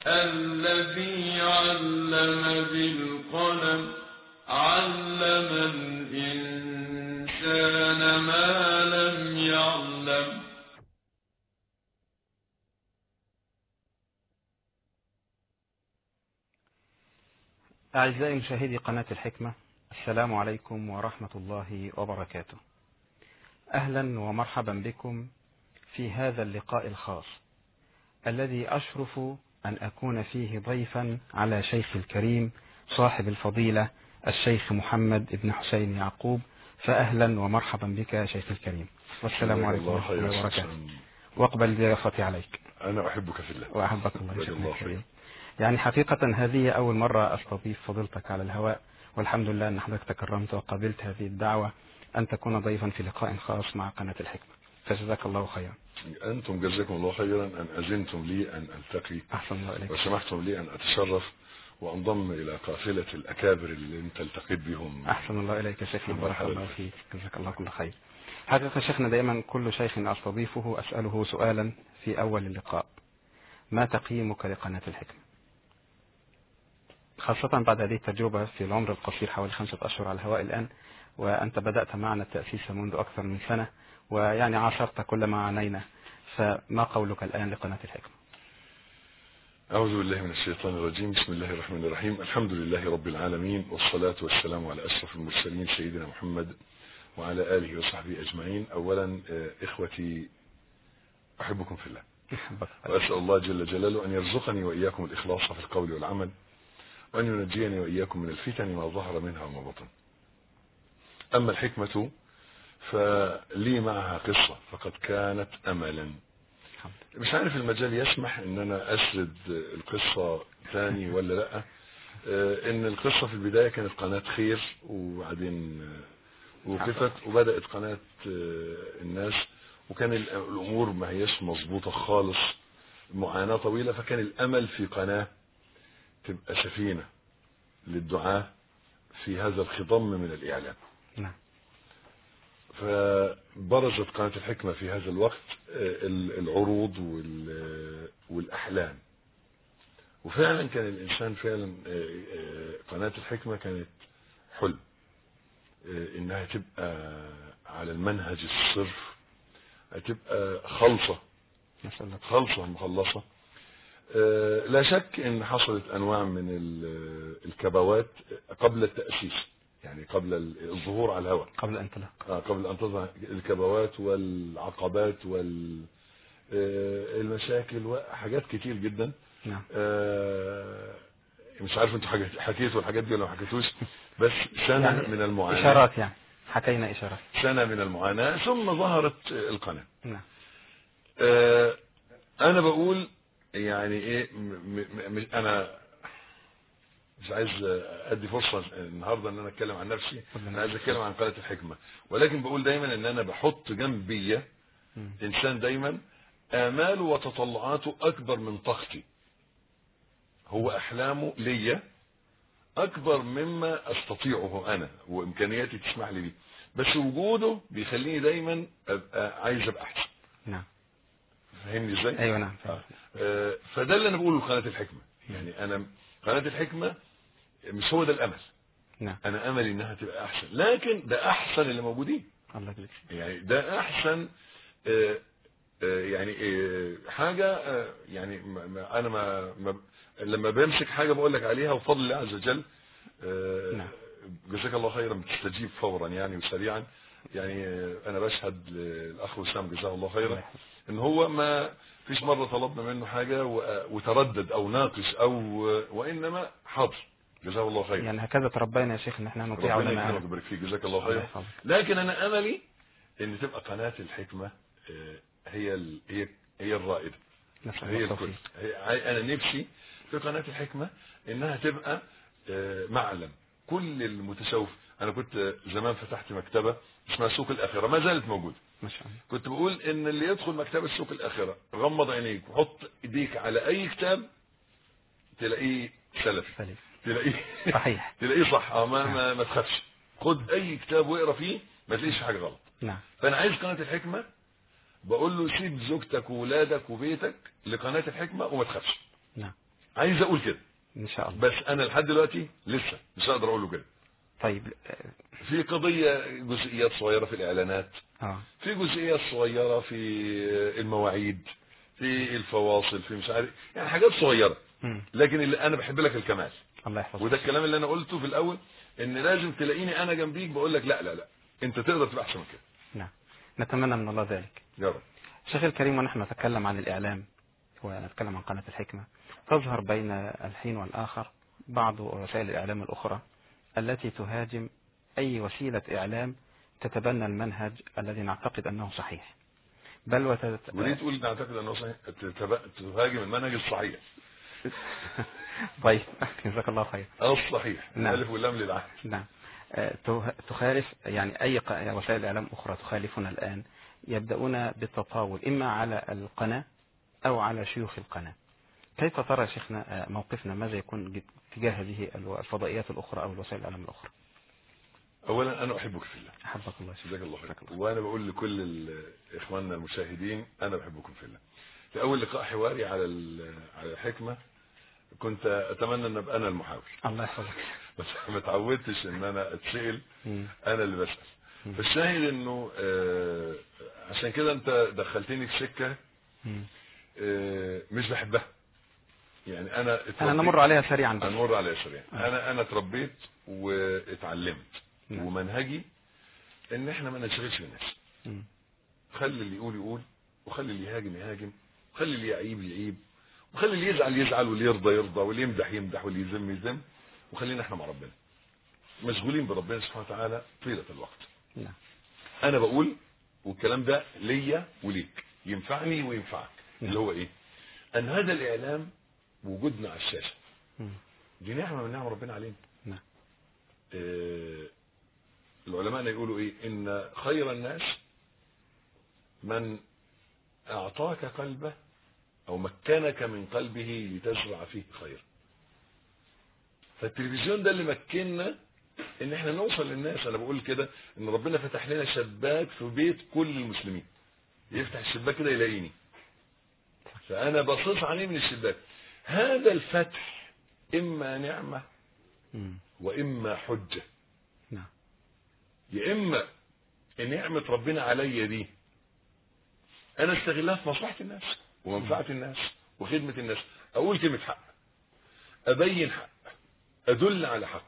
الذي علم بالقلم علم الإنسان ما لم يعلم أعزائي مشاهدي قناة الحكمة السلام عليكم ورحمة الله وبركاته أهلا ومرحبا بكم في هذا اللقاء الخاص الذي أشرف أن أكون فيه ضيفا على شيخ الكريم صاحب الفضيلة الشيخ محمد بن حسين يعقوب فأهلا ومرحبا بك يا شيخ الكريم والسلام عليكم ورحمة الله وبركاته واقبل ضيافتي عليك أنا أحبك في الله وأحبك الله يا جزاك شيخنا الله الكريم خير. يعني حقيقة هذه أول مرة أستضيف فضيلتك على الهواء والحمد لله أن حضرتك تكرمت وقبلت هذه الدعوة أن تكون ضيفا في لقاء خاص مع قناة الحكمة فجزاك الله خيرا أنتم جزاكم الله خيرا أن أذنتم لي أن ألتقي أحسن الله إليك وسمحتم لي أن أتشرف وأنضم إلى قافلة الأكابر اللي أنت التقيت بهم أحسن الله إليك يا شيخنا بارك مرحبا. الله فيك جزاك الله كل خير حقيقة شيخنا دائما كل شيخ أستضيفه أسأله سؤالا في أول اللقاء ما تقييمك لقناة الحكمة خاصة بعد هذه التجربة في العمر القصير حوالي خمسة أشهر على الهواء الآن وأنت بدأت معنا التأسيس منذ أكثر من سنة ويعني عاصرت كل ما عنينا فما قولك الآن لقناة الحكمة أعوذ بالله من الشيطان الرجيم بسم الله الرحمن الرحيم الحمد لله رب العالمين والصلاة والسلام على أشرف المرسلين سيدنا محمد وعلى آله وصحبه أجمعين أولا آه، إخوتي أحبكم في الله أحبك وأسأل الله جل جلاله أن يرزقني وإياكم الإخلاص في القول والعمل وأن ينجيني وإياكم من الفتن ما ظهر منها وما بطن أما الحكمة فلي معها قصة فقد كانت أملا الحمد مش عارف المجال يسمح ان انا اسرد القصة تاني ولا لا آه، ان القصة في البداية كانت قناة خير وبعدين آه، وقفت وبدأت قناة آه، الناس وكان ال- الامور ما هيش مظبوطة خالص معاناة طويلة فكان الامل في قناة تبقى سفينة للدعاة في هذا الخضم من الاعلام نعم فبرزت قناة الحكمة في هذا الوقت آه، ال- العروض وال- والأحلام وفعلا كان الإنسان فعلا آه، آه، قناة الحكمة كانت حلم آه، إنها تبقى على المنهج الصرف هتبقى خلصة نسأل الله خلصة مخلصة آه، لا شك ان حصلت انواع من ال- الكبوات قبل التأسيس يعني قبل الظهور على الهواء قبل أن تلقى آه، قبل ان تظهر الكبوات والعقبات والمشاكل وحاجات كتير جدا نعم آه، مش عارف انتوا حاجة- حكيتوا الحاجات دي ولا ما حكيتوش بس سنة يعني من المعاناة إشارات يعني حكينا إشارات سنة من المعاناة ثم ظهرت القناة نعم آه، انا بقول يعني ايه م م م انا مش عايز ادي فرصة النهاردة ان انا اتكلم عن نفسي انا عايز اتكلم عن قناة الحكمة ولكن بقول دايما ان انا بحط جنبي مم. انسان دايما اماله وتطلعاته اكبر من طاقتي هو احلامه ليا اكبر مما استطيعه انا وامكانياتي تسمح لي بيه بس وجوده بيخليني دايما ابقى عايز ابقى احسن نعم فاهمني ازاي أيوة نعم آه. آه، فده اللي انا بقوله لقناه الحكمه يعني انا قناه الحكمه مش هو ده الامل نعم انا املي انها تبقى احسن لكن ده احسن اللي موجودين الله يجزيك يعني ده احسن آه، آه، يعني آه، حاجه آه، يعني ما- ما- انا ما ما- لما بمسك حاجه بقول لك عليها وفضل الله عز وجل آه، نعم. جزاك الله خيرا بتستجيب فورا يعني وسريعا يعني آه، انا بشهد للاخ وسام جزاه الله الله خيرا يحفظك. ان هو ما فيش مرة طلبنا منه حاجة و- وتردد او ناقش او وانما حاضر جزاه الله خير يعني هكذا تربينا يا شيخ ان احنا نطيع ربنا يكرمك علماءنا ويبارك فيك جزاك الله الله خير يحفظك. لكن انا املي ان تبقى قناة الحكمة آه، هي ال- هي هي الرائدة نسأل هي الله الكل التوفيق هي انا نفسي في قناة الحكمة انها تبقى آه، معلم كل المتشوف انا كنت زمان فتحت مكتبة اسمها سوق الاخرة ما زالت موجودة ما شاء الله كنت بقول ان اللي يدخل مكتبة سوق الاخرة غمض عينيك وحط ايديك على اي كتاب تلاقيه سلفي سليم تلاقيه صحيح تلاقيه صح اه ما, ما, ما تخافش خد اي كتاب واقرا فيه ما تلاقيش حاجه غلط نعم فانا عايز قناه الحكمه بقول له سيب زوجتك وولادك وبيتك لقناه الحكمه وما تخافش نعم عايز اقول كده ان شاء الله بس انا لحد دلوقتي لسه مش هقدر اقول له كده طيب آه، في قضيه جزئيات صغيره في الاعلانات اه في جزئيات صغيره في المواعيد في الفواصل في مش عارف يعني حاجات صغيره مم. لكن اللي انا بحب لك الكمال الله يحفظك وده الكلام اللي انا قلته في الاول ان لازم تلاقيني انا جنبيك بقول لك لا لا لا انت تقدر تبقى احسن من كده نعم نتمنى من الله ذلك يا رب شيخ الكريم ونحن نتكلم عن الإعلام ونتكلم عن قناة الحكمة تظهر بين الحين والآخر بعض وسائل الإعلام الأخرى التي تهاجم أي وسيلة إعلام تتبنى المنهج الذي نعتقد أنه صحيح بل وتت... وليه تقول نعتقد انه صحيح تتب- تهاجم المنهج الصحيح طيب جزاك الله خير او الصحيح نعم. الالف واللام للعهد نعم آه، ته- تخالف يعني أي ق- وسائل إعلام أخرى تخالفنا الآن يبدأون بالتطاول إما على القناة أو على شيوخ القناة كيف ترى يا شيخنا آه، موقفنا ماذا يكون ج- تجاه هذه الو- الفضائيات الأخرى أو الوسائل الإعلام الأخرى اولا انا احبك في الله أحبك الله يا شيخ. جزاك الله خير جزاك الله. وانا بقول لكل ال- اخواننا المشاهدين انا بحبكم في الله في اول لقاء حواري على ال- على الحكمه كنت اتمنى ان ابقى انا المحاور الله يحفظك بس ما اتعودتش ان انا اتسال مم. انا اللي بسال مم. فالشاهد انه آه، عشان كده انت دخلتني في سكه مم. آه، مش بحبها يعني انا أنا اتربيت- نمر عليها سريعا بس. هنمر على سريع آه. انا انا اتربيت واتعلمت نعم. ومنهجي ان احنا ما نشغلش بالناس مم. خلي اللي يقول يقول وخلي اللي يهاجم يهاجم وخلي اللي يعيب يعيب وخلي اللي يزعل يزعل واللي يرضى يرضى واللي يمدح يمدح واللي يذم يذم وخلينا احنا مع ربنا مشغولين بربنا سبحانه وتعالى طيلة الوقت نعم انا بقول والكلام ده ليا وليك ينفعني وينفعك نعم. اللي هو ايه ان هذا الاعلام وجودنا على الشاشة مم. دي نعمة من نعم ربنا علينا نعم آه، العلماء يقولوا ايه ان خير الناس من اعطاك قلبه او مكنك من قلبه لتزرع فيه خير فالتلفزيون ده اللي مكننا ان احنا نوصل للناس انا بقول كده ان ربنا فتح لنا شباك في بيت كل المسلمين يفتح الشباك كده يلاقيني فانا باصص عليه من الشباك هذا الفتح اما نعمه مم. واما حجه نعم يا اما نعمه ربنا عليا دي انا استغلها في مصلحه الناس ومنفعه الناس وخدمه الناس اقول كلمه حق ابين حق ادل على حق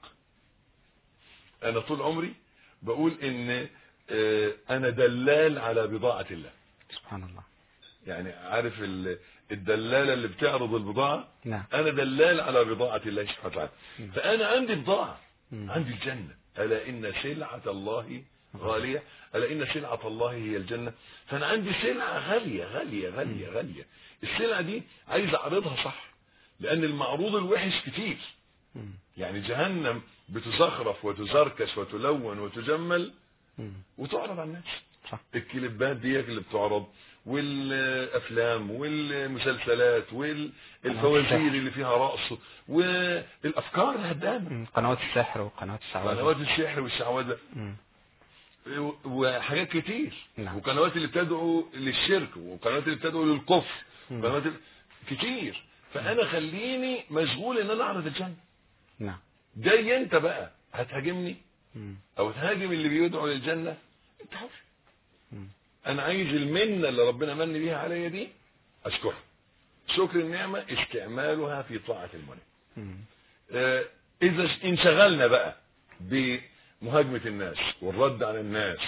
انا طول عمري بقول ان آه، انا دلال على بضاعه الله سبحان الله يعني عارف ال- الدلاله اللي بتعرض البضاعه نعم انا دلال على بضاعه الله سبحانه وتعالى مم. فانا عندي بضاعه مم. عندي الجنة ألا إن سلعة الله غالية ألا إن سلعة الله هي الجنة فأنا عندي سلعة غالية غالية غالية غالية السلعة دي عايز أعرضها صح لأن المعروض الوحش كتير مم. يعني جهنم بتزخرف وتزركش وتلون وتجمل مم. وتعرض على الناس صح الكليبات دي اللي بتعرض والافلام والمسلسلات والفوازير اللي فيها رقص والافكار الهدامه مم. قنوات السحر وقنوات الشعوذة قنوات السحر والشعوذه مم. وحاجات كتير نعم. وقنوات اللي بتدعو للشرك وقنوات اللي بتدعو للكفر مم. وقنوات اللي... كتير فانا خليني مشغول ان انا اعرض الجنه نعم جاي انت بقى هتهاجمني مم. او تهاجم اللي بيدعو للجنه انت حر مم. انا عايز المنه اللي ربنا من بيها عليا دي اشكرها شكر النعمه استعمالها في طاعه المنعم مم. آه، اذا انشغلنا بقى بمهاجمه الناس والرد على الناس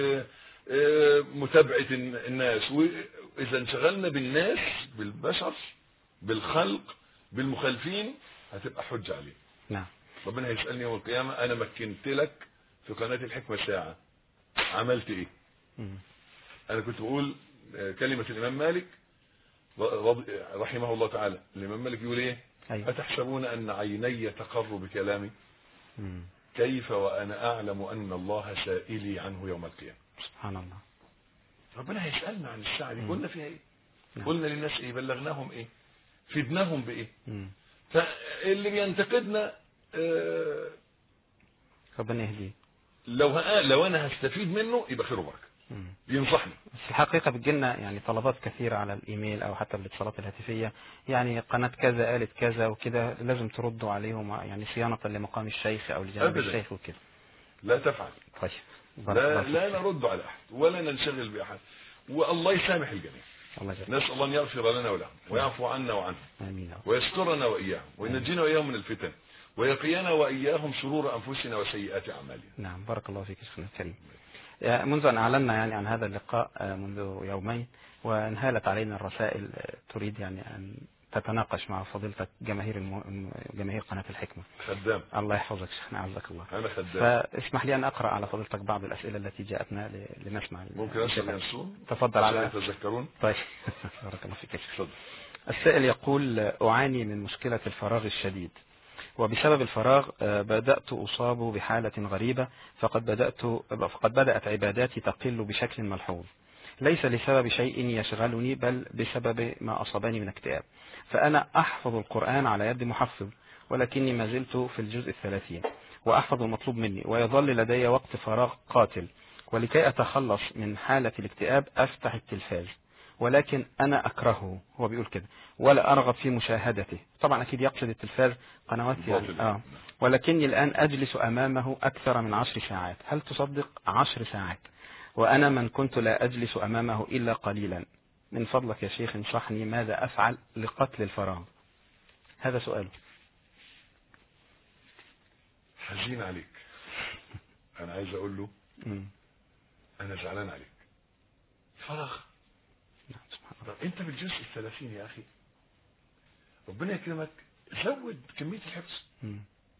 ومتابعه الناس واذا انشغلنا بالناس بالبشر بالخلق بالمخالفين هتبقى حجه عليه نعم ربنا هيسالني يوم القيامه انا مكنت لك في قناه الحكمه ساعه عملت ايه مم. انا كنت بقول آه، كلمه الامام مالك رضي- رحمه الله تعالى الامام مالك يقول ايه أيوة أتحسبون أن عيني تقر بكلامي مم. كيف وأنا أعلم أن الله سائلي عنه يوم القيامة سبحان الله ربنا هيسألنا عن الساعة دي مم. قلنا فيها إيه نعم. قلنا للناس إيه بلغناهم إيه فدناهم بإيه مم. فاللي بينتقدنا آه، ربنا يهديه لو ها لو أنا هستفيد منه يبقى خير وبركة مم. بينصحني بس الحقيقة بتجيلنا يعني طلبات كثيرة على الإيميل أو حتى بالاتصالات الهاتفية يعني قناة كذا قالت كذا وكده لازم تردوا عليهم يعني صيانة لمقام الشيخ أو لجناب أبداً. الشيخ وكده لا تفعل طيب بارك لا الله لا فيك. نرد على احد ولا ننشغل باحد والله يسامح الجميع الله يجزاك نسال الله ان يغفر لنا ولهم ويعفو عنا وعنهم آمين يا رب. ويسترنا واياهم وينجينا واياهم من الفتن ويقينا واياهم شرور انفسنا وسيئات اعمالنا نعم بارك الله فيك شيخنا الكريم آه، منذ أن أعلنا يعني عن هذا اللقاء آه، منذ يومين وانهالت علينا الرسائل آه، تريد يعني أن تتناقش مع فضيلتك جماهير الم... جماهير قناة الحكمة خدام الله يحفظك شيخنا عزك الله انا خدام فاسمح لي أن أقرأ على فضيلتك بعض الأسئلة التي جاءتنا ل... لنسمع ممكن اسال ينسون تفضل عشان على يتذكرون طيب بارك الله فيك يا شيخ. اتفضل السائل يقول أعاني من مشكلة الفراغ الشديد وبسبب الفراغ آه، بدأت أصاب بحالة غريبة فقد بدأت فقد بدأت عباداتي تقل بشكل ملحوظ ليس لسبب شيء يشغلني بل بسبب ما أصابني من اكتئاب فأنا أحفظ القرآن على يد محفظ ولكني ما زلت في الجزء الثلاثين وأحفظ المطلوب مني ويظل لدي وقت فراغ قاتل ولكي أتخلص من حالة الاكتئاب أفتح التلفاز ولكن أنا أكرهه هو بيقول كده ولا أرغب في مشاهدته طبعا أكيد يقصد التلفاز قنوات يعني باطل. آه. ولكني الآن أجلس أمامه أكثر من عشر ساعات هل تصدق عشر ساعات وأنا من كنت لا أجلس أمامه إلا قليلا من فضلك يا شيخ انصحني ماذا أفعل لقتل الفراغ هذا سؤاله حزين عليك انا عايز اقول له مم. انا زعلان عليك فراغ نعم سبحان الله طب انت بالجزء الثلاثين يا اخي ربنا يكرمك زود كمية الحفظ مم.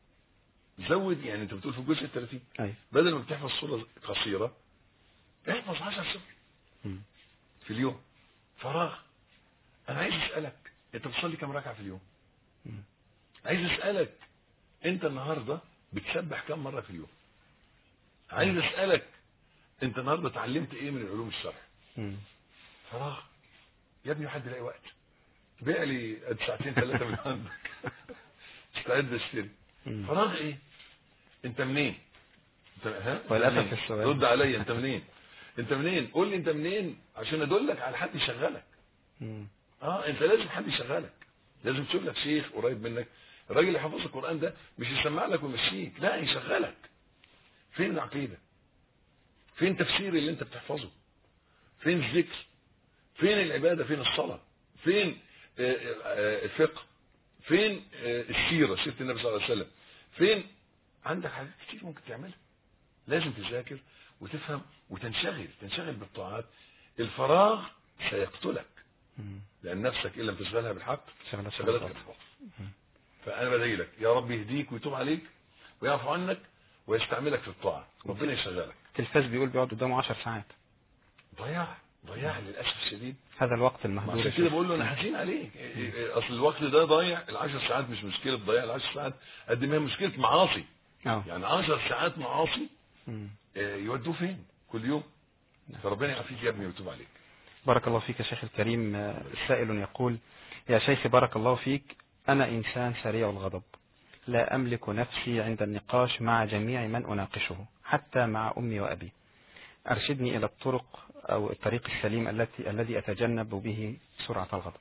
زود يعني انت بتقول في الجزء الثلاثين أي بدل ما بتحفظ صورة قصيرة احفظ 10 صفر مم. في اليوم فراغ انا عايز اسالك انت بتصلي كم ركعه في اليوم مم. عايز اسالك انت النهارده بتسبح كم مره في اليوم عايز اسالك انت النهارده اتعلمت ايه من علوم الشرع مم. فراغ يا ابني حد يلاقي وقت بيع لي قد ساعتين ثلاثه من عندك استعد اشتري مم. فراغ ايه انت منين انت ها أنت وللأسف منين؟ السؤال. رد عليا انت منين انت منين قول لي انت منين عشان ادلك على حد يشغلك مم. اه انت لازم حد يشغلك لازم تشوف لك شيخ قريب منك الراجل اللي حافظ القران ده مش يسمع لك ويمشيك لا يشغلك فين العقيده فين تفسير اللي انت بتحفظه فين الذكر فين العباده فين الصلاه فين آه، آه، الفقه فين آه، السيره سيره النبي صلى الله عليه وسلم فين عندك حاجات كتير ممكن تعملها لازم تذاكر وتفهم وتنشغل تنشغل بالطاعات الفراغ سيقتلك مم. لان نفسك ان لم تشغلها بالحق شغلتها شغلتك بالباطل. بالباطل فانا بدعي لك يا رب يهديك ويتوب عليك ويعفو عنك ويستعملك في الطاعه ربنا يشغلك التلفاز بيقول بيقعد قدامه عشر ساعات ضياع ضياع للاسف الشديد هذا الوقت المهدور عشان يا كده شيخ. بقول له انا حزين عليك إيه- إيه- اصل الوقت ده ضايع العشر ساعات مش مشكله ضياع العشر ساعات قد ما هي مشكله معاصي اه يعني عشر ساعات معاصي مم. آه، يودوه فين كل يوم فربنا يعافيك يا ابني ويتوب عليك بارك الله فيك يا شيخ الكريم آه، سائل يقول يا شيخ بارك الله فيك أنا إنسان سريع الغضب لا أملك نفسي عند النقاش مع جميع من أناقشه حتى مع أمي وأبي أرشدني إلى الطرق أو الطريق السليم التي الذي أتجنب به سرعة الغضب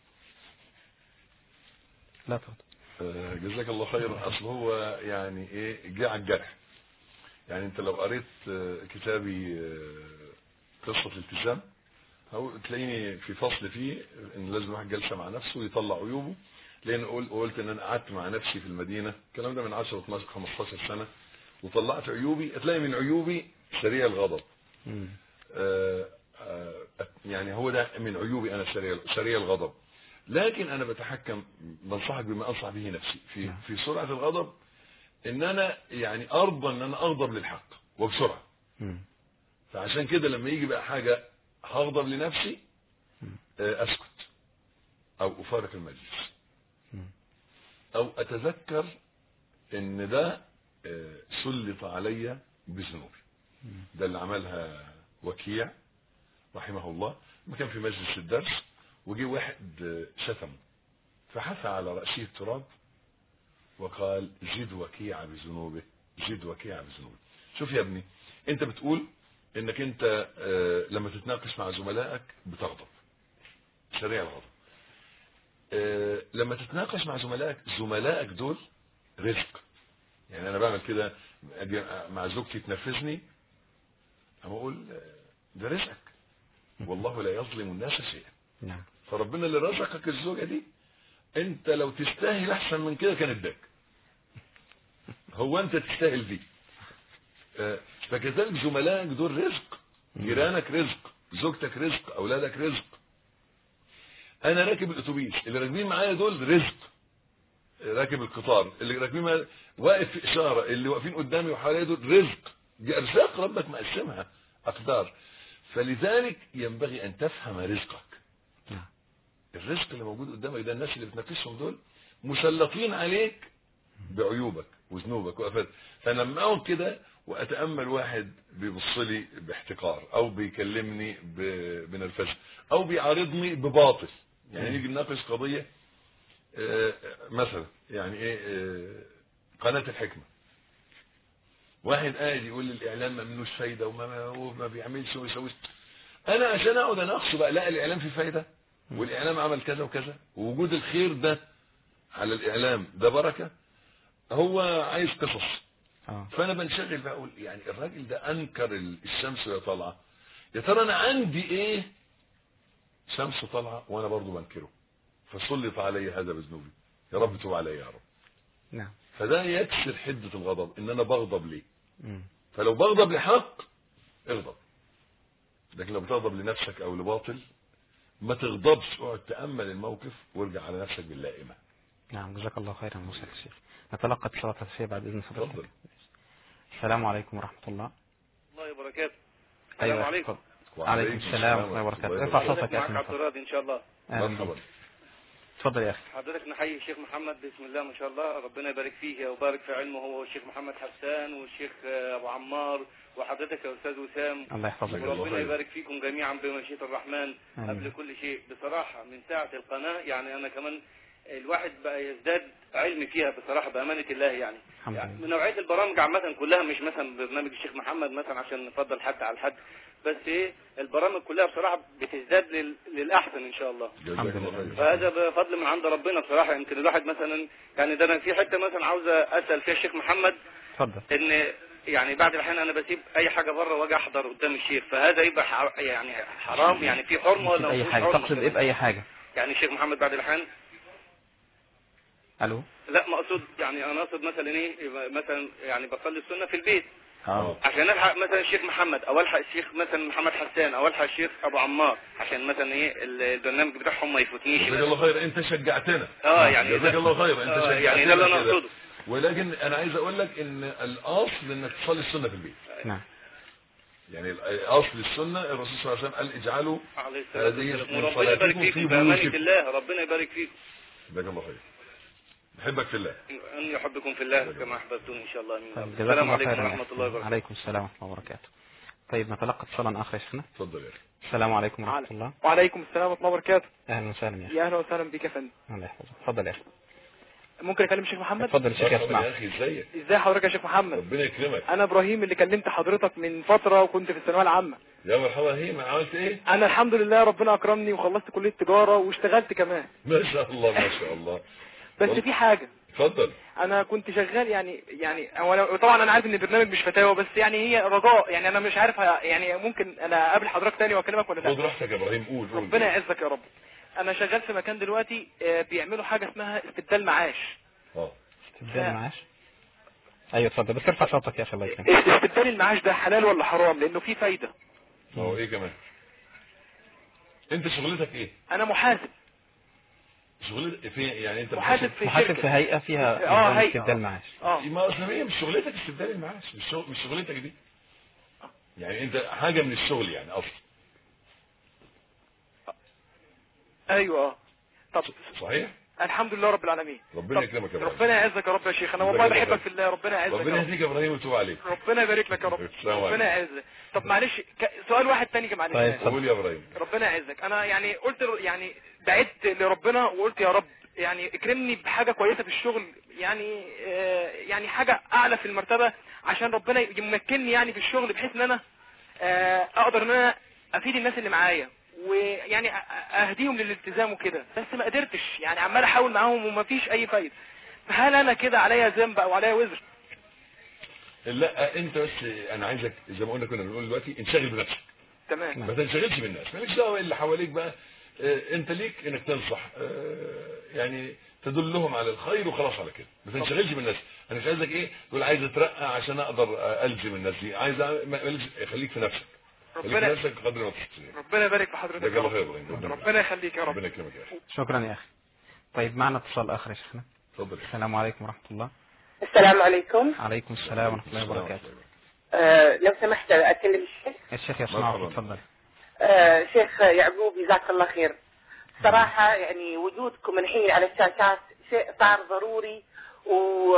لا تفضل آه، جزاك الله خيرا اصل هو يعني ايه جه على الجرح يعني انت لو قريت آه، كتابي آه، قصة الالتزام هو تلاقيني في فصل فيه ان لازم واحد جلسة مع نفسه ويطلع عيوبه لان قل- قلت ان انا قعدت مع نفسي في المدينة الكلام ده من 10 12 15 سنة وطلعت عيوبي هتلاقي من عيوبي سريع الغضب مم. آه، آه، يعني هو ده من عيوبي انا سريع سريع الغضب لكن انا بتحكم بنصحك بما انصح به نفسي في نعم. في سرعه الغضب ان انا يعني ارضى ان انا اغضب للحق وبسرعه مم. فعشان كده لما يجي بقى حاجه هغضب لنفسي آه، اسكت او افارق المجلس مم. او اتذكر ان ده آه، سلط علي بذنوبي ده اللي عملها وكيع رحمه الله ما كان في مجلس الدرس وجي واحد آه، شتمه فحث على رأسه التراب وقال زد وكيع بذنوبه زد وكيع بذنوبه شوف يا ابني انت بتقول انك انت آه، لما تتناقش مع زملائك بتغضب سريع الغضب آه، لما تتناقش مع زملائك زملائك دول رزق يعني انا بعمل كده أجي مع زوجتي تنرفزني اما اقول آه، ده رزقك والله لا يظلم الناس شيئا نعم فربنا اللي رزقك الزوجة دي انت لو تستاهل احسن من كده كان اداك هو انت تستاهل دي آه، فكذلك زملائك دول رزق جيرانك رزق زوجتك رزق اولادك رزق انا راكب الاتوبيس اللي راكبين معايا دول رزق راكب القطار اللي راكبين معايا واقف في اشاره اللي واقفين قدامي وحواليا دول رزق دي ارزاق ربك مقسمها اقدار فلذلك ينبغي ان تفهم رزقك نعم الرزق اللي موجود قدامك ده الناس اللي بتنافسهم دول مسلطين عليك بعيوبك وذنوبك وافات فانا لما اقعد كده واتامل واحد بيبص لي باحتقار او بيكلمني ب- بنرفزه او بيعارضني بباطل يعني نيجي نناقش قضيه آه، مثلا يعني ايه آه، قناه الحكمه واحد قاعد يقول لي الاعلام ما منوش فايده وما ما- وما بيعملش وما يسويش انا عشان اقعد اناقشه بقى لا الاعلام فيه فايده والاعلام عمل كذا وكذا ووجود الخير ده على الاعلام ده بركه هو عايز قصص اه فانا بنشغل بقى اقول يعني الراجل ده انكر ال- الشمس وهي طالعه يا ترى انا عندي ايه شمس طالعه وانا برضو بنكره فسلط علي هذا بذنوبي يا رب تب علي يا رب نعم فده يكسر حده الغضب ان انا بغضب ليه مم. فلو بغضب لحق اغضب لكن لو بتغضب لنفسك او لباطل ما تغضبش اقعد تامل الموقف وارجع على نفسك باللائمه نعم جزاك الله خيرا موسى الشيخ نتلقى اتصالات الشيخ بعد اذن اتفضل حضرتك السلام عليكم ورحمه الله الله وبركاته أيوة، السلام عليكم اتفضل. وعليكم السلام ورحمة الله وبركاته. ارفع صوتك حضرتك يا معك أخي عبد مصطفى. الراضي ان شاء الله أهلا مرحبا بك. اتفضل يا اخي حضرتك نحيي الشيخ محمد بسم الله ما شاء الله ربنا يبارك فيه ويبارك في علمه هو والشيخ محمد حسان والشيخ آه، ابو عمار وحضرتك يا استاذ وسام الله يحفظك الله وربنا خير. يبارك فيكم جميعا بمشيئة الرحمن آمين. قبل كل شيء بصراحة من ساعة القناة يعني أنا كمان الواحد بقى يزداد علم فيها بصراحة بأمانة الله يعني الحمد يعني لله من نوعية البرامج عامة كلها مش مثلا برنامج الشيخ محمد مثلا عشان نفضل حد على الحد بس ايه البرامج كلها بصراحة بتزداد لل... للأحسن إن شاء الله جزاك الحمد الله لله. خير فهذا بفضل من عند ربنا بصراحة يمكن الواحد مثلا يعني ده أنا في حتة مثلا عاوز أسأل فيها الشيخ محمد اتفضل ان يعني بعد الحين انا بسيب اي حاجه بره واجي احضر قدام الشيخ فهذا يبقى ح- يعني حرام يعني في حرمه ولا اي مفيش حاجه حرمة تقصد كده؟ ايه باي حاجه يعني الشيخ محمد بعد الحين الو لا مقصود يعني انا اقصد مثلا ايه يبقى مثلا يعني بصلي السنه في البيت اه عشان الحق مثلا الشيخ محمد او الحق الشيخ مثلا محمد حسان او الحق الشيخ ابو عمار عشان مثلا ايه ال- البرنامج بتاعهم ما يفوتنيش جزاك الله خير انت شجعتنا اه يعني جزاك ده- الله خير انت آه، شجعتنا يعني ده اللي انا كده. اقصده ولكن انا عايز اقول لك ان الاصل انك تصلي السنه في البيت نعم يعني اصل السنه الرسول صلى الله عليه وسلم قال اجعلوا عليه الصلاه هذه والسلام من وربنا يبارك صلاتكم في فيكم بامانه بيوتكم. الله ربنا يبارك فيكم جزاك الله خير بحبك في الله أن يحبكم في الله كما أحببتوني إن شاء الله آمين طيب السلام جزاكم الله عليكم خيرا يا ورحمة أخي. الله وبركاته عليكم السلام ورحمه الله وبركاته طيب نتلقى اتصالا اخر يا شيخنا اتفضل يا اخي السلام عليكم ورحمه الله وعليكم السلام ورحمة الله وبركاته اهلا وسهلا يا اخي يا أهلا وسهلا بك يا فندم الله يحفظك اتفضل يا اخي ممكن أكلم الشيخ محمد اتفضل الشيخ مرحبا يسمع يا اخي ازيك إزاي حضرتك يا شيخ محمد ربنا يكرمك أنا إبراهيم اللي كلمت حضرتك من فترة وكنت في الثانوية العامة يا مرحبا هي ما عملت ايه أنا الحمد لله ربنا أكرمني وخلصت كلية تجارة واشتغلت كمان ما شاء الله ما شاء الله بس والله. في حاجة اتفضل أنا كنت شغال يعني يعني هو أنا- طبعا أنا عارف إن البرنامج مش فتاوى بس يعني هي رجاء يعني أنا مش عارف ه- يعني ممكن أنا أقابل حضرتك تاني وأكلمك ولا خد لا راحتك يا ابراهيم قول قول ربنا يعزك يا رب أنا شغال في مكان دلوقتي آه، بيعملوا حاجة اسمها استبدال معاش اه استبدال معاش ايوه اتفضل بس ارفع صوتك يا اخي الله يكرمك استبدال المعاش ده حلال ولا حرام لأنه فيه فايدة هو ايه كمان انت شغلتك ايه أنا محاسب شغلتك في يعني انت محاسب في محاسب شركة في هيئه فيها اه نظام هيئة استبدال معاش اه ما اصل هي مش شغلتك استبدال المعاش مش شغل مش شغلتك دي يعني انت حاجه من الشغل يعني اصلا ايوه اه طب صحيح الحمد لله رب العالمين ربنا طب يكرمك يا ابراهيم ربنا يعزك يا رب يا شيخ انا جزاك والله الله بحبك خير. في الله ربنا يعزك ربنا يا رب يهديك يا ابراهيم ويتوب عليك ربنا يبارك لك يا رب السلام عليكم. ربنا يعزك طب معلش ك- سؤال واحد تاني كمان معلش طيب. يعني. قول يا ابراهيم ربنا يعزك انا يعني قلت ر- يعني دعيت لربنا وقلت يا رب يعني اكرمني بحاجة كويسة في الشغل يعني آه يعني حاجة اعلى في المرتبة عشان ربنا يمكنني يعني في الشغل بحيث ان انا آه، اقدر ان انا افيد الناس اللي معايا ويعني أ- أ- اهديهم للالتزام وكده بس ما قدرتش يعني عمال احاول معاهم ومفيش اي فايده فهل انا كده عليا ذنب او عليا وزر لا انت بس انا عايزك زي ما قلنا كنا بنقول دلوقتي انشغل بنفسك تمام ما تنشغلش بالناس مالكش دعوه اللي حواليك بقى آه، انت ليك انك تنصح آه، يعني تدلهم على الخير وخلاص على كده ما تنشغلش بالناس انا مش عايزك ايه تقول عايز اترقى عشان اقدر آه، الزم الناس دي عايز أعمل- ما- مالكش- خليك في نفسك خليك في ربنا نفسك قدر ما تستطيع ربنا يبارك في حضرتك جزاك يا الله رب. خير يا إبراهيم. ربنا ربنا يخليك يا رب ربنا يكرمك يا اخي شكرا يا أخي طيب معنا اتصال آخر يا شيخنا اتفضل يا أخي. السلام عليكم ورحمة الله السلام عليكم عليكم السلام ورحمة الله السلام وبركاته آه لو سمحت اكلم الشيخ الشيخ يسمعك مرحبا. اتفضل آه شيخ يعقوب جزاك الله خير صراحة يعني وجودكم الحين على الشاشات شيء صار ضروري و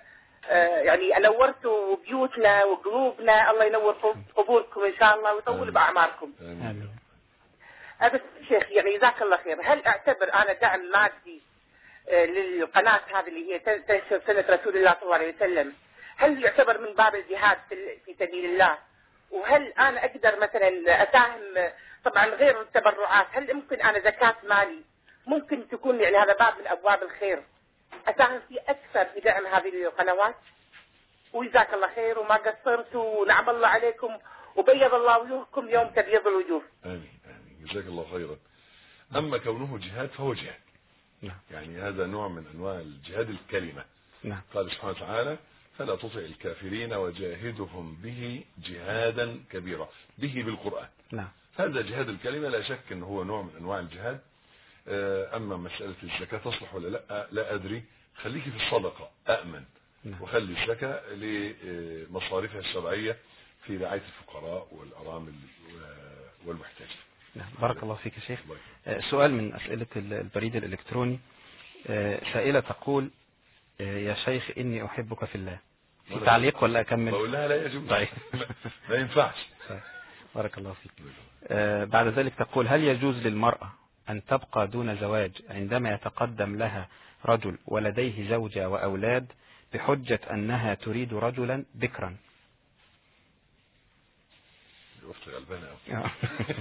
آه، يعني نورتوا بيوتنا وقلوبنا الله ينور قبوركم ان شاء الله ويطول آمين. باعماركم آمين. آمين آه، بس شيخ يعني جزاك الله خير هل اعتبر انا دعم مادي آه، للقناة هذه اللي هي تن- تنشر سنة رسول الله صلى الله عليه وسلم هل يعتبر من باب الجهاد في ال- في سبيل الله وهل انا اقدر مثلا اساهم آه، طبعا غير التبرعات هل ممكن انا زكاة مالي ممكن تكون يعني هذا باب من ابواب الخير اساهم فيه اكثر في دعم هذه القنوات وجزاك الله خير وما قصرت ونعم الله عليكم وبيض الله وجوهكم يوم تبيض الوجوه امين امين جزاك الله خيرا اما كونه جهاد فهو جهاد نعم يعني هذا نوع من انواع الجهاد الكلمه نعم قال سبحانه وتعالى فلا تطع الكافرين وجاهدهم به جهادا كبيرا به بالقران نعم هذا جهاد الكلمه لا شك انه هو نوع من انواع الجهاد آه، اما مساله الزكاه تصلح ولا لا لا ادري خليكي في الصدقه امن نعم وخلي الزكاه لمصاريفها الشرعيه في رعايه الفقراء والارامل و- والمحتاجين نعم بارك الله فيك يا شيخ الله يكرمك. آه، سؤال من أسئلة ال- البريد الإلكتروني آه، سائلة تقول آه، يا شيخ إني أحبك في الله في ولا- تعليق ولا أكمل بقول لها لا يجوز طيب. ما ينفعش بارك الله فيك آه، بعد ذلك تقول هل يجوز للمرأة أن تبقى دون زواج عندما يتقدم لها رجل ولديه زوجة وأولاد بحجة أنها تريد رجلا بكرا اختي غلبانه قوي آه.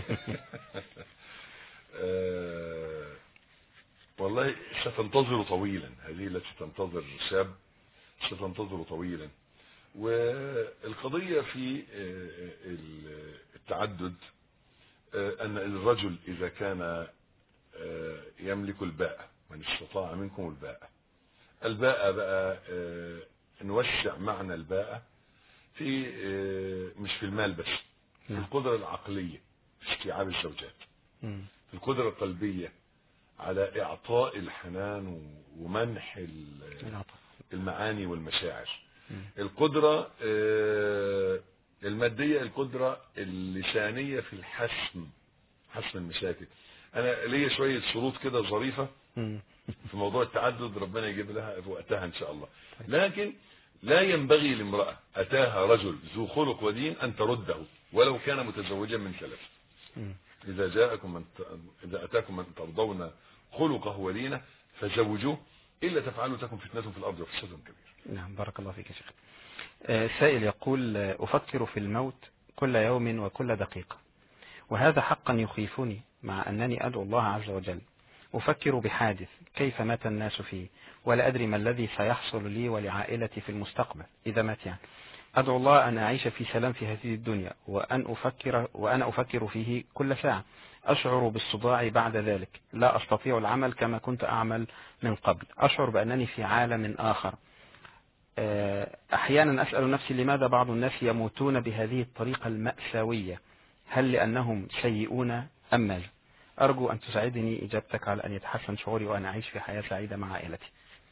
آه، والله ستنتظر طويلا هذه التي تنتظر شاب ستنتظر طويلا والقضية في آه، ال- التعدد آه، أن الرجل إذا كان آه، يملك الباء من استطاع منكم الباء الباء بقى آه، نوسع معنى الباء في آه، مش في المال بس في نعم. القدرة العقلية في استيعاب الزوجات مم. في القدرة القلبية على إعطاء الحنان و- ومنح ال- العطف. المعاني والمشاعر مم. القدرة آه، المادية القدرة اللسانية في الحسم حسم المشاكل أنا ليا شوية شروط كده ظريفة مم. في موضوع التعدد ربنا يجيب لها في وقتها إن شاء الله لكن لا ينبغي لامرأة أتاها رجل ذو خلق ودين أن ترده ولو كان متزوجا من ثلاث مم. إذا جاءكم من ت... إذا أتاكم من ترضون خلقه ودينه فزوجوه إلا تفعلوا تكن فتنة في الأرض وفساد كبير نعم بارك الله فيك يا شيخ آه، سائل يقول آه، أفكر في الموت كل يوم وكل دقيقة وهذا حقا يخيفني مع أنني أدعو الله عز وجل أفكر بحادث كيف مات الناس فيه ولا أدري ما الذي سيحصل لي ولعائلتي في المستقبل إذا مات يعني أدعو الله أن أعيش في سلام في هذه الدنيا وأن أفكر وأنا أفكر فيه كل ساعة أشعر بالصداع بعد ذلك لا أستطيع العمل كما كنت أعمل من قبل أشعر بأنني في عالم آخر آه، أحيانا أسأل نفسي لماذا بعض الناس يموتون بهذه الطريقة المأساوية هل لأنهم سيئون أم ماذا أرجو أن تساعدني إجابتك على أن يتحسن شعوري وأن أعيش في حياة سعيدة مع عائلتي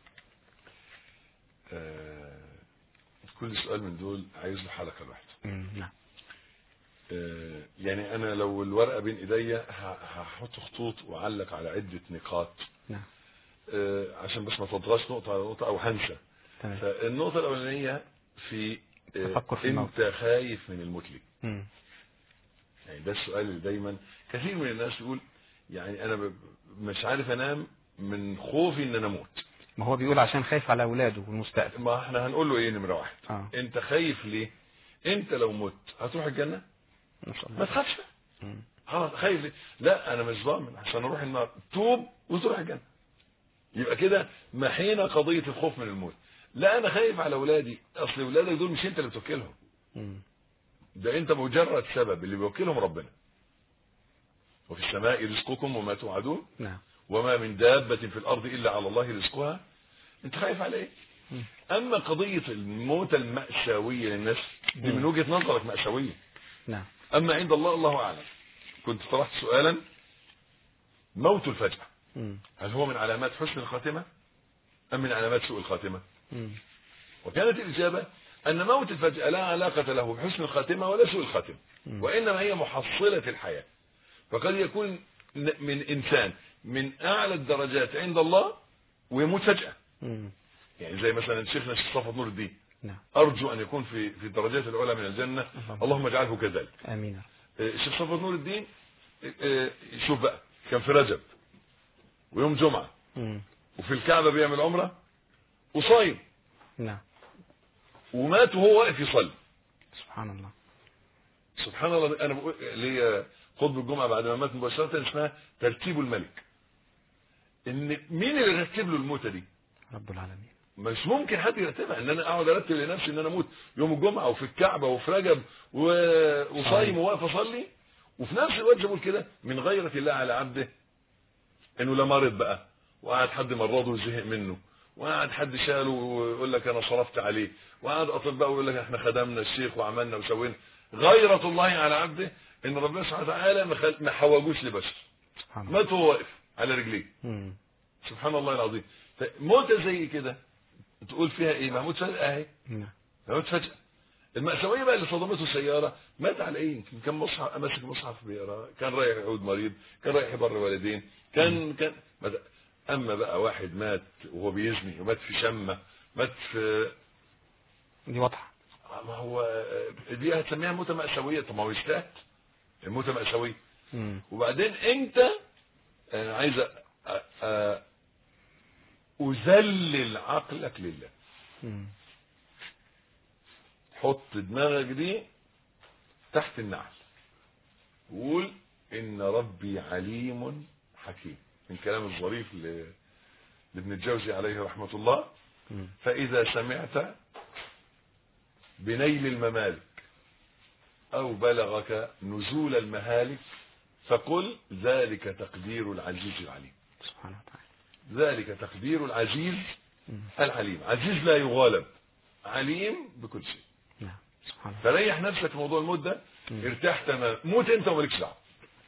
آه، كل سؤال من دول عايز له حلقة لوحده مم، نعم آه، يعني أنا لو الورقة بين إيديا ه- هحط خطوط وأعلق على عدة نقاط نعم آه، عشان بس ما تضغطش نقطة على نقطة أو هنسى تمام فالنقطة الأولانية في آه، تفكر في الموت. أنت خايف من الموت ليه؟ مم، يعني ده السؤال اللي دايما كثير من الناس يقول يعني انا ب- مش عارف انام من خوفي ان انا اموت ما هو بيقول عشان خايف على أولاده والمستقبل ما احنا هنقول له ايه نمره واحد آه. انت خايف ليه انت لو مت هتروح الجنه نسأل الله ما تخافش بقى. مم. خلاص خايف ليه؟ لا انا مش ضامن عشان اروح النار توب وتروح الجنه يبقى كده محينا قضيه الخوف من الموت لا انا خايف على اولادي اصل اولادك دول مش انت اللي بتوكلهم مم. ده انت مجرد سبب اللي بيوكلهم ربنا وفي السماء رزقكم وما توعدون نعم وما من دابة في الأرض إلا على الله رزقها أنت خايف على إيه؟ مم. أما قضية الموت المأساوية للناس دي من وجهة نظرك مأساوية نعم أما عند الله الله أعلم كنت طرحت سؤالا موت الفجأة مم. هل هو من علامات حسن الخاتمة أم من علامات سوء الخاتمة مم. وكانت الإجابة أن موت الفجأة لا علاقة له بحسن الخاتمة ولا سوء الخاتمة مم. وإنما هي محصلة الحياة فقد يكون ن- من إنسان من أعلى الدرجات عند الله ويموت فجأة مم. يعني زي مثلا شيخنا الشيخ صفوت نور الدين نعم أرجو أن يكون في في الدرجات العلى من الجنة اللهم. اللهم اجعله كذلك آمين آه، الشيخ صفوت نور الدين آه، آه، شوف بقى كان في رجب ويوم جمعة مم. وفي الكعبة بيعمل عمرة وصايم نعم ومات وهو واقف يصلي سبحان الله سبحان الله انا بقول ليا خطبه الجمعه بعد ما مات مباشره اسمها ترتيب الملك ان مين اللي رتب له الموتة دي رب العالمين مش ممكن حد يرتبها ان انا اقعد ارتب لنفسي ان انا اموت يوم الجمعه وفي الكعبه وفي رجب و... وصايم وواقف اصلي وفي نفس الوقت بقول كده من غيرة الله على عبده انه لا مرض بقى وقعد حد مرضه وزهق منه وقعد حد شاله ويقول لك انا صرفت عليه وقعد اطباء ويقول لك احنا خدمنا الشيخ وعملنا وسوينا غيرة الله على عبده ان ربنا سبحانه وتعالى ما خل- ما حوجوش لبشر سبحان الله مات وهو واقف على رجليه مم. سبحان الله العظيم موتة زي كده تقول فيها ايه ما موت فجأة اهي نعم موت فجأة المأساوية بقى اللي صدمته سيارة مات على ايه يمكن كان مصحف ماسك مصحف بيقرا كان رايح يعود مريض كان رايح يبر والدين كان كان مات- اما بقى واحد مات وهو بيزني ومات في شمة مات في دي واضحة ما هو آه، دي هتسميها موتة مأساوية طب ما هو يستاهل الموتة مأساوية مم. وبعدين انت انا عايز أ- أ- اذلل عقلك لله مم. حط دماغك دي تحت النعل وقول ان ربي عليم حكيم من كلام الظريف ل- لابن الجوزي عليه رحمة الله مم. فإذا سمعت بنيل الممالك أو بلغك نزول المهالك فقل ذلك تقدير العزيز العليم سبحانه وتعالى ذلك تقدير العزيز مم. العليم عزيز لا يغالب عليم بكل شيء نعم سبحان الله فريح نفسك في موضوع الموت ده مم. ارتاح تمام موت انت ومالكش دعوه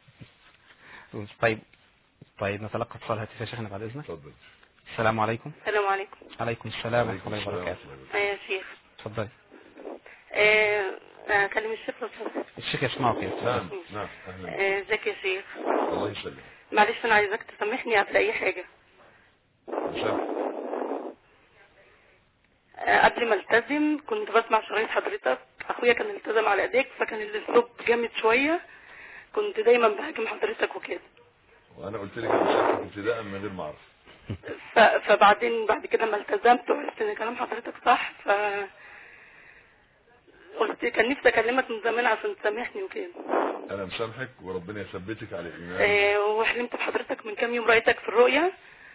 طيب طيب نتلقى اتصال هاتف يا شيخنا بعد اذنك اتفضل السلام عليكم السلام عليكم عليكم السلام ورحمة عليكم الله السلام وبركاته ورحمة الله آه يا شيخ اتفضلي آه، اكلم الشيخ لو سمحت الشيخ يسمعك يا وبركاته. أستاذ. نعم نعم اهلا آه، ازيك يا شيخ الله يسلمك معلش انا عايزاك تسامحني قبل اي حاجه مسامح. آه، قبل ما التزم كنت بسمع شرايط حضرتك اخويا كان التزم على ايديك فكان الاسلوب جامد شويه كنت دايما بهاجم حضرتك وكده وانا قلت لك انا مسامحك ابتداء من غير ما اعرف ف... فبعدين بعد كده ما التزمت وعرفت ان كلام حضرتك صح ف قلت كان نفسي اكلمك من زمان عشان تسامحني وكده انا مسامحك وربنا يثبتك على الايمان آه، وحلمت بحضرتك من كام يوم رأيتك في الرؤيا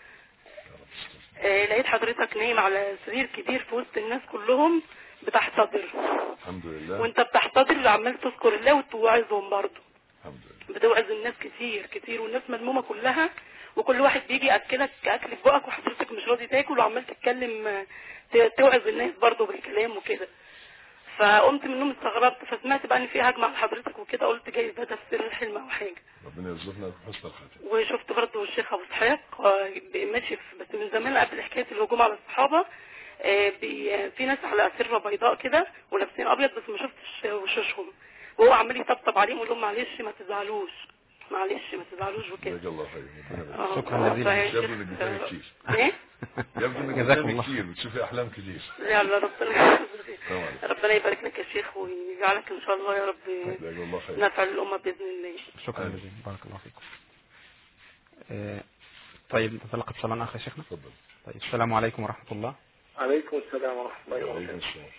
آه، لقيت حضرتك نايم على سرير كبير في وسط الناس كلهم بتحتضر الحمد لله وانت بتحتضر عمال تذكر الله وتوعظهم برضه الحمد لله بتوعظ الناس كتير كتير والناس ملمومه كلها وكل واحد بيجي ياكلك اكل في بقك وحضرتك مش راضي تاكل وعمال تتكلم آه، ت- توعظ الناس برضه بالكلام وكده فقمت من النوم استغربت فسمعت بقى ان في هجمه على حضرتك وكده قلت جايز ده تفسير الحلم او حاجه ربنا يرزقنا بحسن الخاتمه وشفت برضه الشيخ ابو اسحاق آه، ماشي في- بس من زمان قبل حكايه الهجوم على الصحابه آه، بي- في ناس على اسره بيضاء كده ولابسين ابيض بس ما شفتش وشوشهم وهو عمال يطبطب عليهم ويقول لهم معلش ما تزعلوش معلش ما تزعلوش وكده جزاك الله خير ربنا يبارك آه، شكراً جزيلاً. فيا يبدو انك شيخ، بتنامي كتير ايه يبدو انك جزاك بتنامي الله. كتير بتشوفي احلام كتير يلا ربنا السلام عليكم ربنا يبارك لك يا شيخ ويجعلك ان شاء الله يا رب جزاك الله خير نفع الامه باذن الله شكرا آمين. جزيلا بارك الله فيكم آه، طيب نتلقى اتصال اخر يا شيخنا اتفضل طيب السلام عليكم ورحمة الله عليكم السلام ورحمة الله وعليكم وبركاته السلام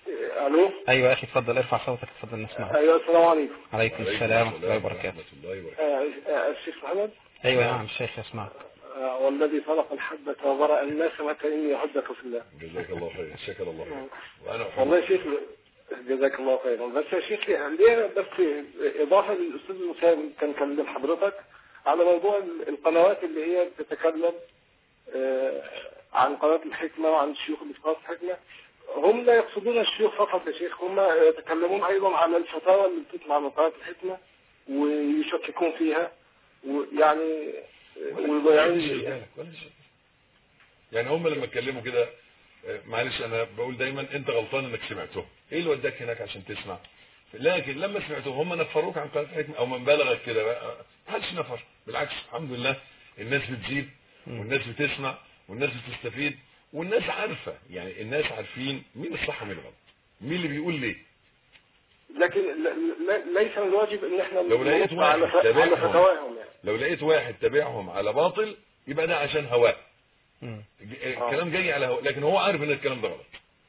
الو ايوه يا اخي اتفضل ارفع صوتك اتفضل نسمعك ايوه السلام عليكم عليكم السلام ورحمه الله وبركاته ورحمة الله وبركاته آه، آه، الشيخ محمد ايوه نعم الشيخ يسمعك آه، والذي خلق الحبة وبرأ النسمة إني أحبك في الله جزاك الله خير شكر الله خير وانا والله احبك يا شيخ جزاك الله خيرا بس يا شيخ ليه بس إضافة للأستاذ المساهم كان كلم حضرتك على موضوع القنوات اللي هي بتتكلم آه، عن قناة الحكمة وعن الشيوخ اللي في قناة الحكمة هم لا يقصدون الشيوخ فقط يا شيخ هم يتكلمون أيضا عن الفتاوى اللي بتطلع من قناة الحكمة ويشككون فيها ويعني ولا ويعني شيء بالك، ولا شيء. يعني هم لما اتكلموا كده آه، معلش انا بقول دايما انت غلطان انك سمعتهم ايه اللي وداك هناك عشان تسمع لكن لما سمعتهم هم نفروك عن قناه الحكمه او من بلغك كده بقى ما حدش نفر بالعكس الحمد لله الناس بتزيد والناس بتسمع والناس بتستفيد والناس عارفه يعني الناس عارفين مين الصح ومين الغلط مين اللي بيقول ليه لكن ل- ل- ليس من الواجب ان احنا لو لقيت نرد على, واحد ف... على تابعهم. فتواهم يعني لو لقيت واحد تابعهم على باطل يبقى ده عشان هواه مم. الكلام جاي على هواه لكن هو عارف ان الكلام ده غلط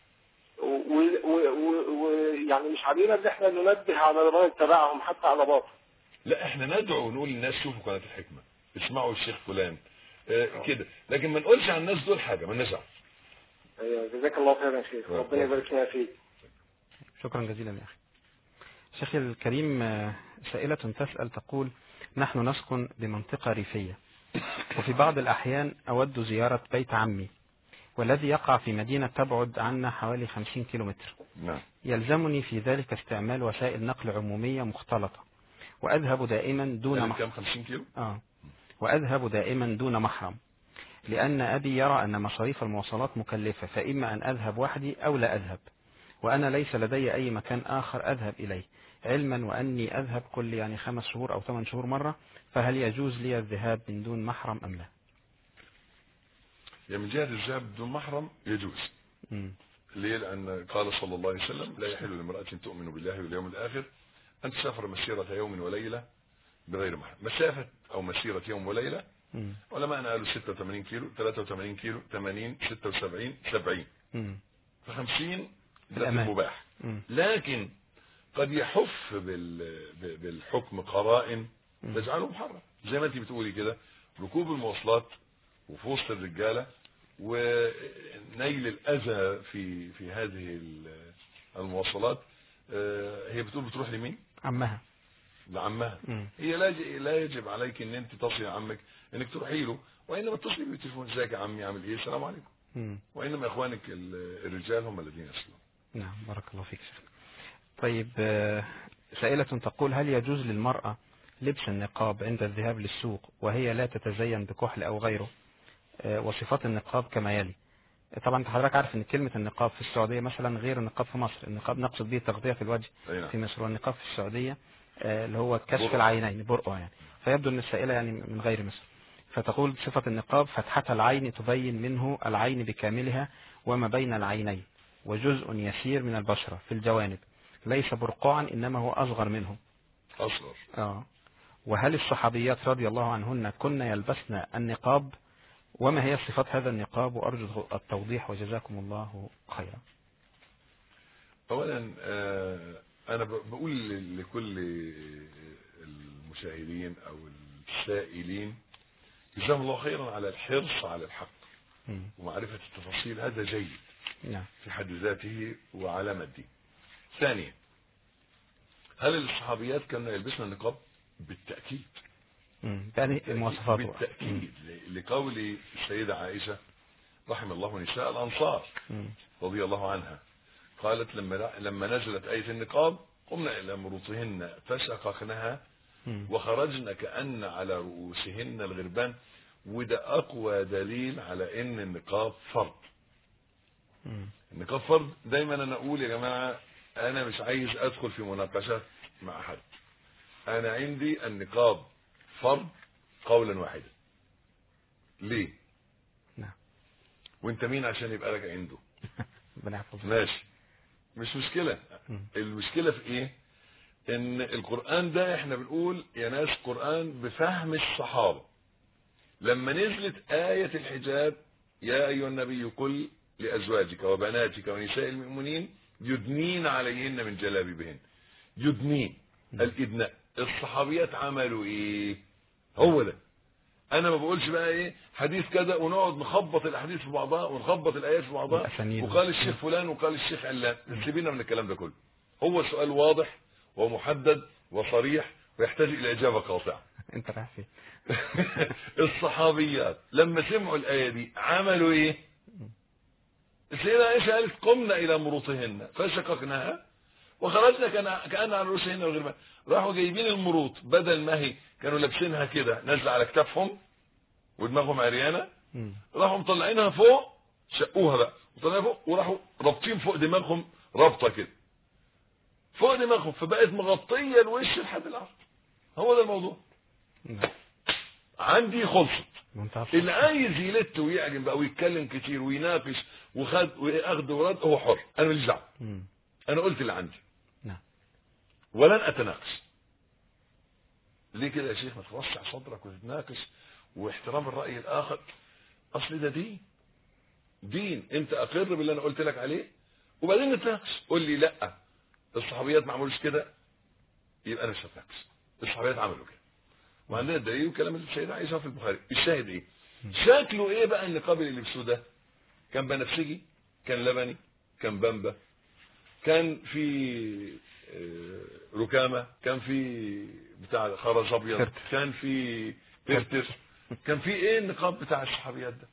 ويعني و... و... و... يعني مش علينا ان احنا ننبه على من اتبعهم حتى على باطل لا احنا ندعو ونقول للناس شوفوا قناه الحكمه اسمعوا الشيخ فلان آه كده لكن ما نقولش عن الناس دول حاجه ما نزعل أيوة، جزاك الله خيرا يا شيخ الله ربنا يبارك فينا فيك شكرا جزيلا يا أخي شيخي الكريم آه، سائلة تسأل تقول نحن نسكن بمنطقة ريفية وفي بعض الأحيان أود زيارة بيت عمي والذي يقع في مدينة تبعد عنا حوالي 50 كيلومتر نعم يلزمني في ذلك استعمال وسائل نقل عمومية مختلطة وأذهب دائما دون يعني محرم كام 50 كيلو آه. وأذهب دائما دون محرم لأن أبي يرى أن مصاريف المواصلات مكلفة فإما أن أذهب وحدي أو لا أذهب وأنا ليس لدي أي مكان آخر أذهب إليه علما وأني أذهب كل يعني خمس شهور أو ثمان شهور مرة فهل يجوز لي الذهاب من دون محرم أم لا يعني من جهه الذهاب بدون محرم يجوز مم. ليه لان قال صلى الله عليه وسلم لا يحل لامراه تؤمن بالله واليوم الاخر ان تسافر مسيره يوم وليله بغير محرم مسافه او مسيره يوم وليله مم. علماء قالوا 86 كيلو 83 كيلو 80 76 70 مم. ف 50 ده في الأمان. المباح مم. لكن قد يحف بال... ب- بالحكم قرائن تجعله محرم زي ما انت بتقولي كده ركوب المواصلات وفي وسط الرجاله ونيل الاذى في في هذه ال- المواصلات آه، هي بتقول بتروح لمين؟ عمها لعمها مم. هي لا ي- لا يجب عليك ان انت تصلي عمك انك تروحي له وانما اتصلي بالتليفون ازيك يا عمي عامل ايه السلام عليكم مم. وانما اخوانك ال- الرجال هم الذين يصلون نعم بارك الله فيك شيخ طيب آه، سائلة تقول هل يجوز للمرأة لبس النقاب عند الذهاب للسوق وهي لا تتزين بكحل أو غيره آه، وصفات النقاب كما يلي طبعا انت حضرتك عارف ان كلمة النقاب في السعودية مثلا غير النقاب في مصر النقاب نقصد به تغطية في الوجه أي نعم. في مصر والنقاب في السعودية آه، اللي هو كشف برقع. العينين برقع يعني فيبدو ان السائلة يعني من غير مصر فتقول صفة النقاب فتحة العين تبين منه العين بكاملها وما بين العينين وجزء يسير من البشرة في الجوانب ليس برقعا إنما هو أصغر منه اصغر آه. وهل الصحابيات رضي الله عنهن كن يلبسن النقاب وما هي صفات هذا النقاب وأرجو التوضيح وجزاكم الله خيرا اولا آه، انا ب- بقول ل- لكل المشاهدين او السائلين جزاهم الله خيرا على الحرص على الحق مم. ومعرفة التفاصيل هذا جيد نعم في حد ذاته وعلامة الدين ثانيا هل الصحابيات كانوا يلبسن النقاب بالتأكيد مم. يعني مواصفاته بالتأكيد ل- لقول السيدة عائشة رحم الله نساء الأنصار مم. رضي الله عنها قالت لما لما نزلت آية النقاب قمنا إلى مروطهن فشققنها مم. وخرجن كأن على رؤوسهن الغربان وده أقوى دليل على إن النقاب فرض مم. النقاب فرض دايما أنا أقول يا جماعة أنا مش عايز أدخل في مناقشات مع حد أنا عندي النقاب فرض قولا واحدا ليه نعم وانت مين عشان يبقى لك عنده ربنا يحفظك ماشي مش مشكلة مم. المشكلة في ايه ان القرآن ده احنا بنقول يا ناس قرآن بفهم الصحابة لما نزلت آية الحجاب يا أيها النبي قل لأزواجك وبناتك ونساء المؤمنين يدنين عليهن من جلابيبهن يدنين الادناء الصحابيات عملوا ايه هو ده انا ما بقولش بقى ايه حديث كذا ونقعد نخبط الاحاديث في بعضها ونخبط الايات في بعضها والأسانيد. وقال الشيخ فلان وقال الشيخ علان سيبينا من الكلام ده كله هو سؤال واضح ومحدد وصريح ويحتاج الى اجابه قاطعه انت رايح فين الصحابيات لما سمعوا الآية دي عملوا ايه السيدة عائشة قالت قمنا إلى مروطهن فشققناها وخرجنا كان كأن على رؤوسهن وغير ما راحوا جايبين المروط بدل ما هي كانوا لابسينها كده نازلة على كتافهم ودماغهم عريانة مم. راحوا مطلعينها فوق شقوها بقى وطلعوها فوق وراحوا رابطين فوق دماغهم رابطة كده فوق دماغهم فبقت مغطية الوش لحد الأرض هو ده الموضوع نعم. عندي خلصت منتهى الصدق. اللي عايز يلت ويعجن بقى ويتكلم كتير ويناقش وخد واخد ورد هو حر انا ماليش دعوه مم. انا قلت اللي عندي نعم ولن اتناقش ليه كده يا شيخ ما توسع صدرك وتتناقش واحترام الراي الاخر اصل ده دين دين انت اقر باللي انا قلت لك عليه وبعدين نتناقش قول لي لا الصحابيات ما عملوش كده يبقى انا مش هتناقش الصحابيات عملوا كده وعندنا الدليل وكلام السيدة عائشة في البخاري الشاهد ايه شكله ايه بقى النقاب اللي لبسوه ده كان بنفسجي كان لبني كان بامبا كان في آه، ركامة كان في بتاع خرز ابيض ترتر. كان في ترتر كان في ايه النقاب بتاع الصحابيات ده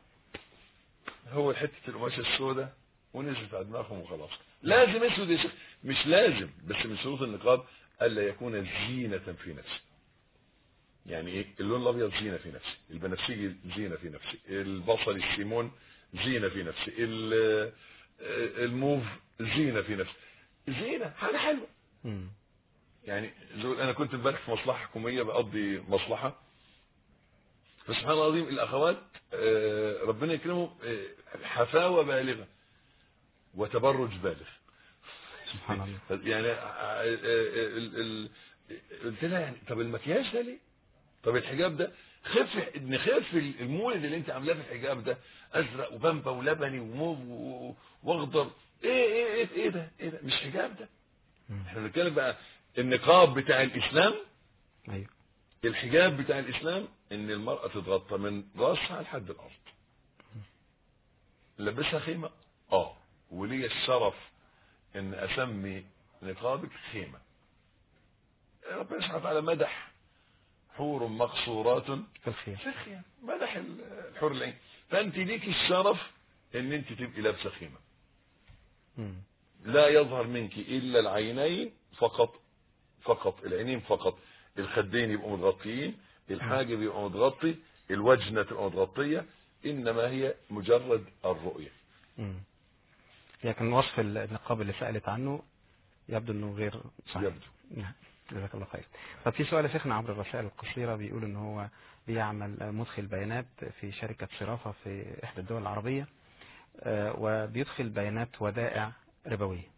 هو حتة القماشة السوداء ونزلت على دماغهم وخلاص لازم اسود يا شيخ مش لازم بس من شروط النقاب الا يكون زينة في نفسه يعني ايه اللون الابيض زينه في نفسه البنفسجي زينه في نفسه البصل السيمون زينه في نفسه ال- الموف زينه في نفسه زينه حاجه حلوه مم. يعني زو- انا كنت امبارح في مصلحه حكوميه بقضي مصلحه فسبحان الله العظيم الاخوات آه، ربنا يكرمهم آه، حفاوه بالغه وتبرج بالغ سبحان الله يعني آه، آه، ال- ال- قلت لها يعني طب المكياج ده ليه؟ طب الحجاب ده خف نخف المولد اللي انت عاملاه في الحجاب ده ازرق وبامبا ولبني وموف و- واخضر ايه ايه ايه ايه ده؟ ايه ده؟ مش حجاب ده؟ مم. احنا بنتكلم بقى النقاب بتاع الاسلام ايوه الحجاب بتاع الاسلام ان المرأة تتغطى من راسها لحد الارض لبسها خيمة اه ولي الشرف ان اسمي نقابك خيمة ربنا سبحانه وتعالى مدح حور مقصورات في الخير في الخيام مدح الحور العين فانت ليك الشرف ان انت تبقي لابسه خيمه مم. لا يظهر منك الا العينين فقط فقط العينين فقط الخدين يبقوا متغطيين الحاجب يبقى متغطي الوجنه تبقى متغطيه انما هي مجرد الرؤيه مم. لكن وصف النقاب اللي سألت عنه يبدو انه غير صحيح يبدو نعم جزاك الله خير طب في سؤال يا شيخنا عبر الرسائل القصيرة بيقول ان هو بيعمل مدخل بيانات في شركة صرافة في احدى الدول العربية آه، وبيدخل بيانات ودائع ربوية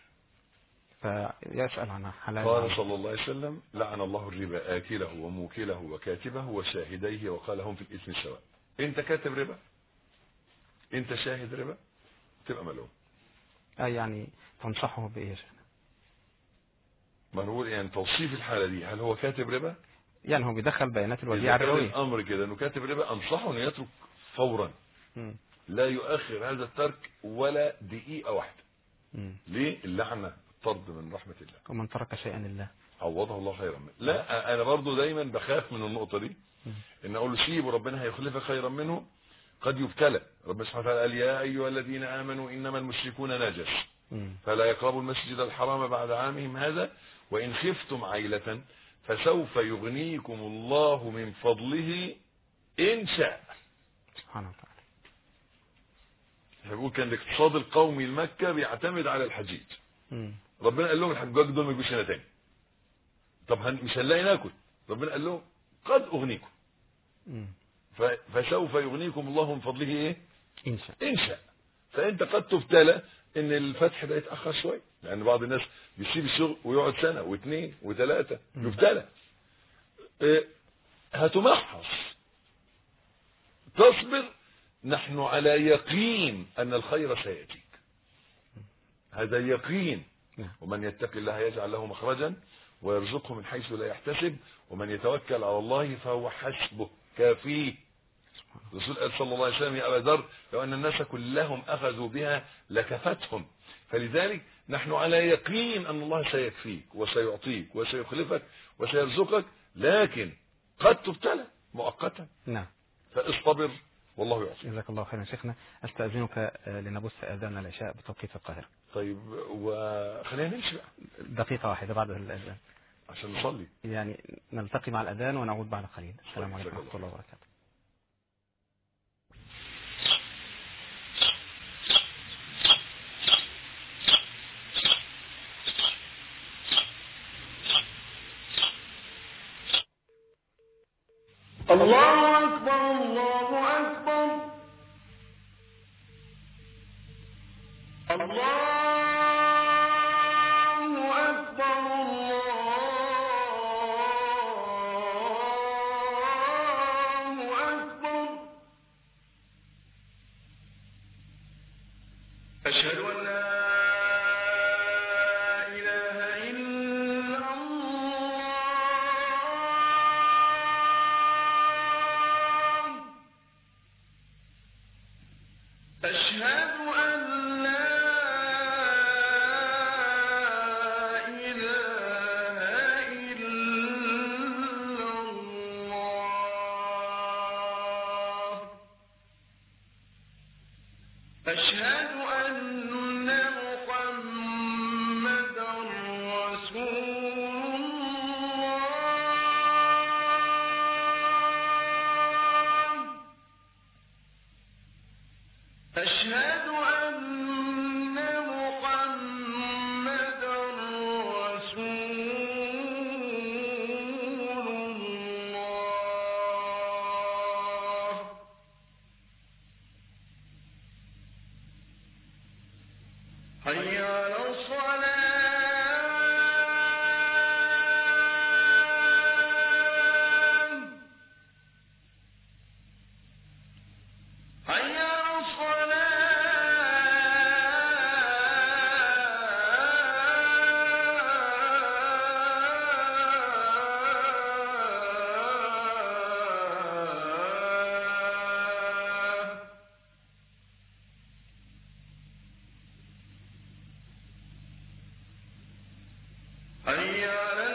فيسأل عنها حلال قال حرام. صلى الله عليه وسلم لعن الله الربا آكله وموكله وكاتبه وشاهديه وقال هم في الإثم سواء انت كاتب ربا انت شاهد ربا تبقى ملعون آه يعني تنصحه بإيه يا شيخنا ما نقول يعني توصيف الحالة دي هل هو كاتب ربا يعني هو بيدخل بيانات الوديعة إذا كان الربوية الأمر كده أنه كاتب ربا أنصحه أن يترك فورا مم. لا يؤخر هذا الترك ولا دقيقة واحدة مم. ليه اللعنة الطرد من رحمة الله ومن ترك شيئا لله عوضه الله خيرا منه لا أنا برضو دايما بخاف من النقطة دي إن أقول له سيب وربنا هيخلفك خيرا منه قد يبتلى ربنا سبحانه وتعالى قال يا أيها الذين آمنوا إنما المشركون نجس مم. فلا يقربوا المسجد الحرام بعد عامهم هذا وإن خفتم عيلة فسوف يغنيكم الله من فضله إن شاء سبحانه وتعالى بيقول كان الاقتصاد القومي لمكة بيعتمد على الحجيج مم. ربنا قال لهم الحجاج دول ما يجوش هنا تاني طب هن... مش هنلاقي ناكل ربنا قال لهم قد اغنيكم مم. ف... فسوف يغنيكم الله من فضله ايه إن شاء ان شاء فانت قد تبتلى ان الفتح ده يتاخر شويه لان بعض الناس بيسيب الشغل ويقعد سنه واثنين وثلاثه مم. يبتلى إيه، هتمحص تصبر نحن على يقين ان الخير سياتيك هذا يقين نعم. ومن يتق الله يجعل له مخرجا ويرزقه من حيث لا يحتسب ومن يتوكل على الله فهو حسبه كافيه الرسول قال صلى الله عليه وسلم يا أبا ذر لو أن الناس كلهم أخذوا بها لكفتهم فلذلك نحن على يقين أن الله سيكفيك وسيعطيك وسيخلفك وسيرزقك لكن قد تبتلى مؤقتا نعم فاصطبر والله يعطيك جزاك الله خيرا شيخنا استاذنك آه، لنبث اذان العشاء بتوقيت القاهره طيب وخلينا نمشي بقى دقيقه واحده بعد الاذان عشان نصلي يعني نلتقي مع الاذان ونعود بعد قليل السلام طيب، عليكم جزاك ورحمه الله وبركاته الله أكبر الله أكبر الله أكبر الله أكبر أشهد أن لا إله إلا الله أشهد أن لا إله إلا الله أشهد أن محمدا رسول الله أشهد أن محمدا رسول الله حي على الصلاة حي على الصلاة حي على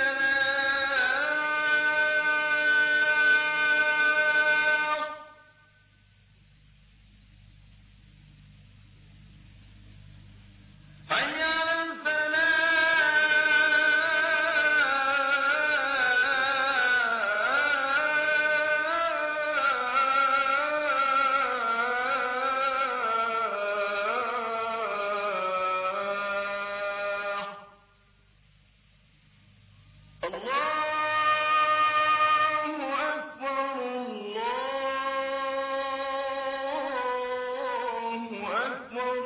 الفلاح حي على الفلاح الله أكبر الله أكبر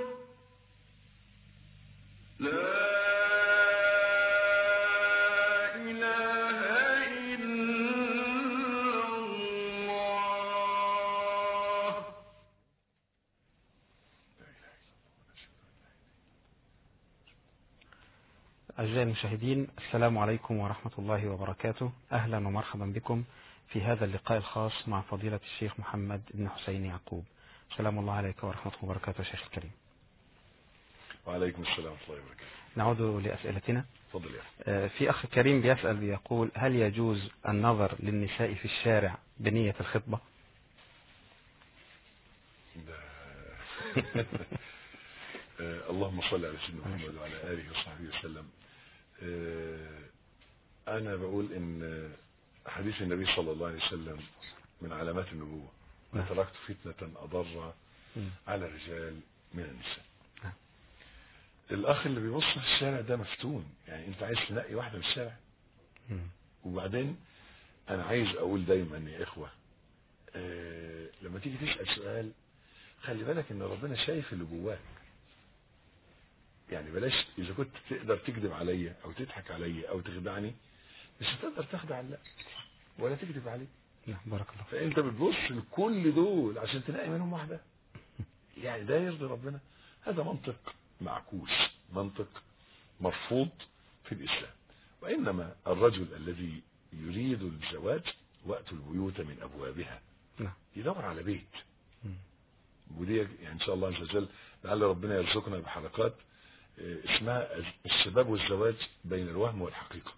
لا إله إلا الله أعزائي المشاهدين السلام عليكم ورحمة الله وبركاته أهلا ومرحبا بكم في هذا اللقاء الخاص مع فضيلة الشيخ محمد بن حسين يعقوب سلام الله عليك ورحمة الله وبركاته شيخ الكريم وعليكم السلام ورحمة الله وبركاته نعود لأسئلتنا اتفضل يا أخي آه، في أخ كريم بيسأل بيقول هل يجوز النظر للنساء في الشارع بنية الخطبة ده آه، اللهم صل على سيدنا محمد وعلى آله وصحبه وسلم آه، أنا بقول إن حديث النبي صلى الله عليه وسلم من علامات النبوة ما نعم. تركت فتنة أضر مم. على الرجال من النساء نعم. الأخ اللي بيبص في الشارع ده مفتون يعني أنت عايز تنقي واحدة في الشارع مم. وبعدين انا عايز اقول دايما يا اخوة آه لما تيجي تسأل سؤال خلي بالك ان ربنا شايف اللي جواك يعني بلاش اذا كنت تقدر تكذب عليا او تضحك عليا او تخدعني مش هتقدر تخدع الله ولا تكذب عليه نعم بارك الله فيك. فانت بتبص لكل دول عشان تلاقي منهم واحدة يعني ده يرضي ربنا هذا منطق معكوس منطق مرفوض في الإسلام وإنما الرجل الذي يريد الزواج وقت البيوت من أبوابها نعم. يدور على بيت مم. ودي يعني إن شاء الله عز وجل لعل ربنا يرزقنا بحلقات آه، اسمها الشباب والزواج بين الوهم والحقيقة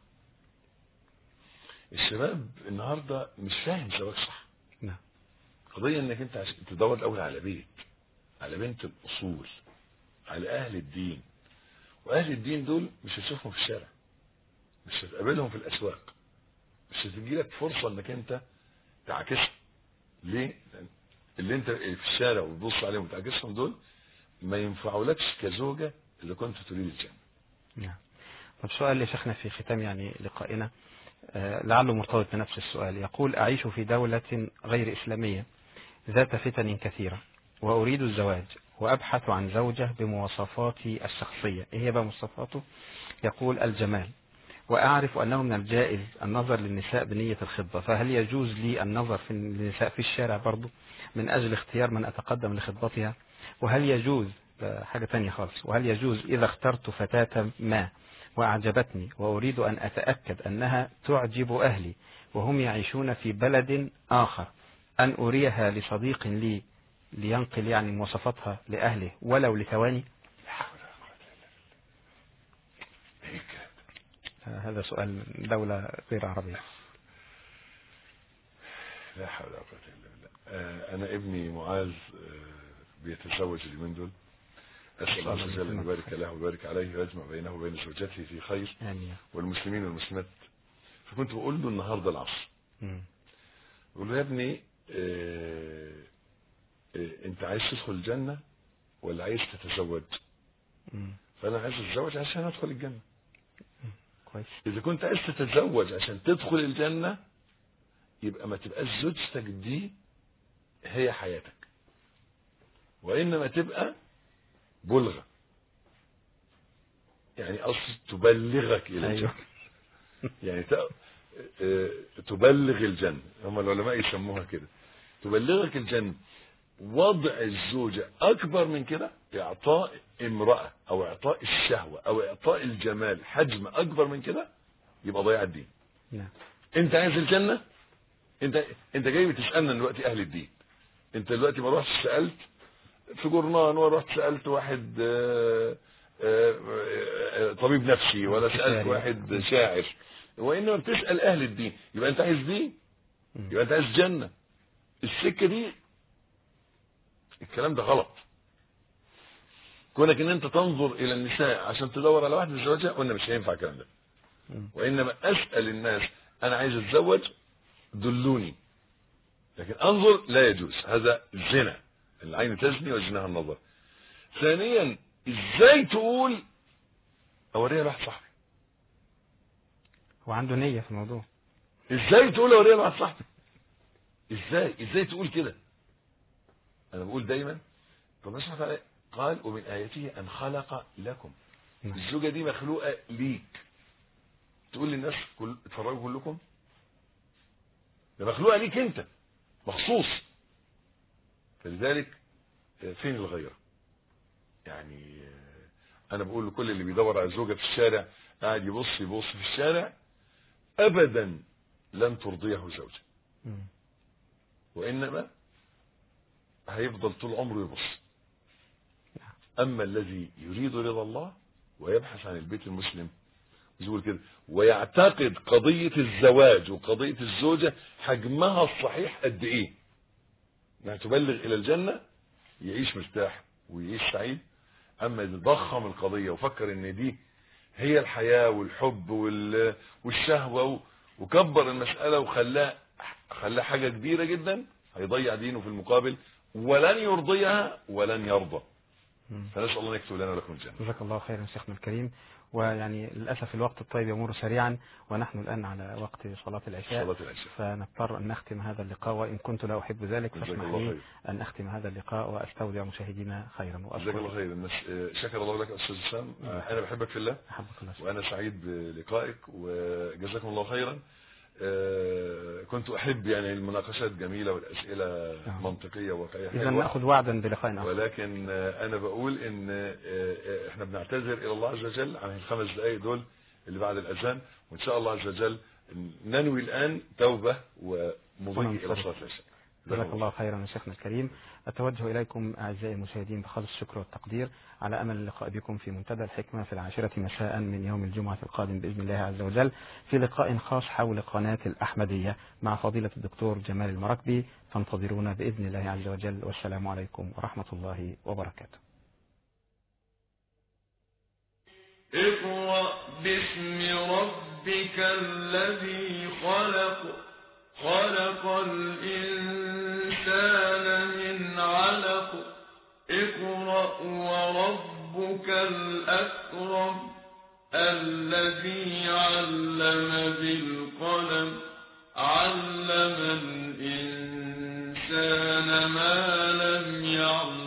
الشباب النهاردة مش فاهم زواج صح نعم. قضية انك انت عشان تدور الاول على بيت على بنت الاصول على اهل الدين واهل الدين دول مش هتشوفهم في الشارع مش هتقابلهم في الاسواق مش هتجيلك فرصة انك انت تعاكسهم ليه؟ لأن اللي انت في الشارع وتبص عليهم وتعاكسهم دول ما ينفعولكش كزوجة اذا كنت تريد الجنة نعم طب سؤال لشيخنا في ختام يعني لقائنا آه، لعله مرتبط بنفس السؤال يقول أعيش في دولة غير إسلامية ذات فتن كثيرة وأريد الزواج وأبحث عن زوجة بمواصفاتي الشخصية إيه هي بقى مواصفاته يقول الجمال وأعرف أنه من الجائز النظر للنساء بنية الخطبة فهل يجوز لي النظر في النساء في الشارع برضو من أجل اختيار من أتقدم لخطبتها وهل يجوز ده حاجة تانية خالص وهل يجوز إذا اخترت فتاة ما وأعجبتني وأريد أن أتأكد أنها تعجب أهلي وهم يعيشون في بلد آخر أن أريها لصديق لي لينقل يعني مواصفاتها لأهله ولو لثواني لا حول ولا قوة الا بالله ايه الكلام ده؟ آه، هذا سؤال من دولة غير عربية لا حول ولا قوة الا بالله آه، انا ابني معاذ آه، بيتزوج اليومين دول اسال الله عز وجل ان يبارك له ويبارك عليه ويجمع بينه وبين زوجته في خير آمين والمسلمين والمسلمات فكنت بقول له النهارده العصر مم. بقول له يا ابني آه، آه، انت عايز تدخل الجنة ولا عايز تتزوج مم. فانا عايز اتزوج عشان ادخل الجنة كويس اذا كنت عايز تتزوج عشان تدخل الجنة يبقى ما تبقاش زوجتك دي هي حياتك وانما تبقى بلغة يعني اصل تبلغك الى الجنة أيوه يعني ت- آه، تبلغ الجنة هم العلماء يسموها كده تبلغك الجنة وضع الزوجة أكبر من كده إعطاء امرأة أو إعطاء الشهوة أو إعطاء الجمال حجم أكبر من كده يبقى ضياع الدين نعم أنت عايز الجنة أنت أنت جاي بتسألنا دلوقتي أهل الدين أنت دلوقتي ما رحتش سألت في جورنان ولا رحت سألت واحد آه، آه، آه، طبيب نفسي ولا سألت شاعر. واحد شاعر وإنما بتسأل أهل الدين يبقى أنت عايز دين يبقى أنت عايز جنة السكة دي الكلام ده غلط كونك ان انت تنظر الى النساء عشان تدور على واحده تتزوجها قلنا مش هينفع الكلام ده مم. وانما اسال الناس انا عايز اتزوج دلوني لكن انظر لا يجوز هذا زنا العين تزني وزناها النظر ثانيا ازاي تقول اوريها لواحد صاحبي هو عنده نية في الموضوع ازاي تقول اوريها لواحد صاحبي ازاي ازاي تقول كده انا بقول دايما ربنا سبحانه وتعالى قال ومن اياته ان خلق لكم نعم. الزوجه دي مخلوقه ليك تقول للناس كل اتفرجوا كلكم ده مخلوقه ليك انت مخصوص فلذلك آه، فين الغيره يعني آه، انا بقول لكل اللي بيدور على زوجه في الشارع قاعد يبص يبص في الشارع ابدا لن ترضيه زوجه مم. وإنما هيفضل طول عمره يبص أما الذي يريد رضا الله ويبحث عن البيت المسلم يقول كده ويعتقد قضية الزواج وقضية الزوجة حجمها الصحيح قد ايه انها تبلغ الى الجنة يعيش مرتاح ويعيش سعيد اما اذا ضخم القضية وفكر ان دي هي الحياة والحب وال- والشهوة و- وكبر المسألة وخلاها خلاها حاجة كبيرة جدا هيضيع دينه في المقابل ولن يرضيها ولن يرضى مم. فنسأل الله ان يكتب لنا ولكم الجنة جزاك الله خيرا شيخنا الكريم ويعني للأسف الوقت الطيب يمر سريعا ونحن الآن على وقت صلاة العشاء صلاة العشاء فنضطر أن نختم هذا اللقاء وإن كنت لا أحب ذلك جزاك فاسمح الله لي خير أن أختم هذا اللقاء وأستودع مشاهدينا خيرا جزاك الله وأشكر خير الناس آه، شكر الله لك يا استاذ اسلام آه، انا بحبك في الله أحبك الله شيخ. وانا سعيد بلقائك وجزاكم الله خيرا آه، كنت احب يعني المناقشات جميله والاسئله نعم. منطقيه وواقعيه إذا حلوة. نأخذ وعدا بلقاء آخر ولكن آه، انا بقول ان آه، آه، احنا بنعتذر الى الله عز وجل عن الخمس دقائق دول اللي بعد الاذان وان شاء الله عز وجل ننوي الان توبه ومضي الى وننصرف. صلاه العشاء جزاك الله خيرا يا شيخنا الكريم أتوجه إليكم أعزائي المشاهدين بخالص الشكر والتقدير على أمل اللقاء بكم في منتدى الحكمة في العاشرة مساء من يوم الجمعة القادم بإذن الله عز وجل في لقاء خاص حول قناة الأحمدية مع فضيلة الدكتور جمال المراكبي فانتظرونا بإذن الله عز وجل والسلام عليكم ورحمة الله وبركاته اقرأ باسم ربك الذي خلق خلق الإنسان من علق اقرأ وربك الأكرم الذي علم بالقلم علم الإنسان ما لم يعلم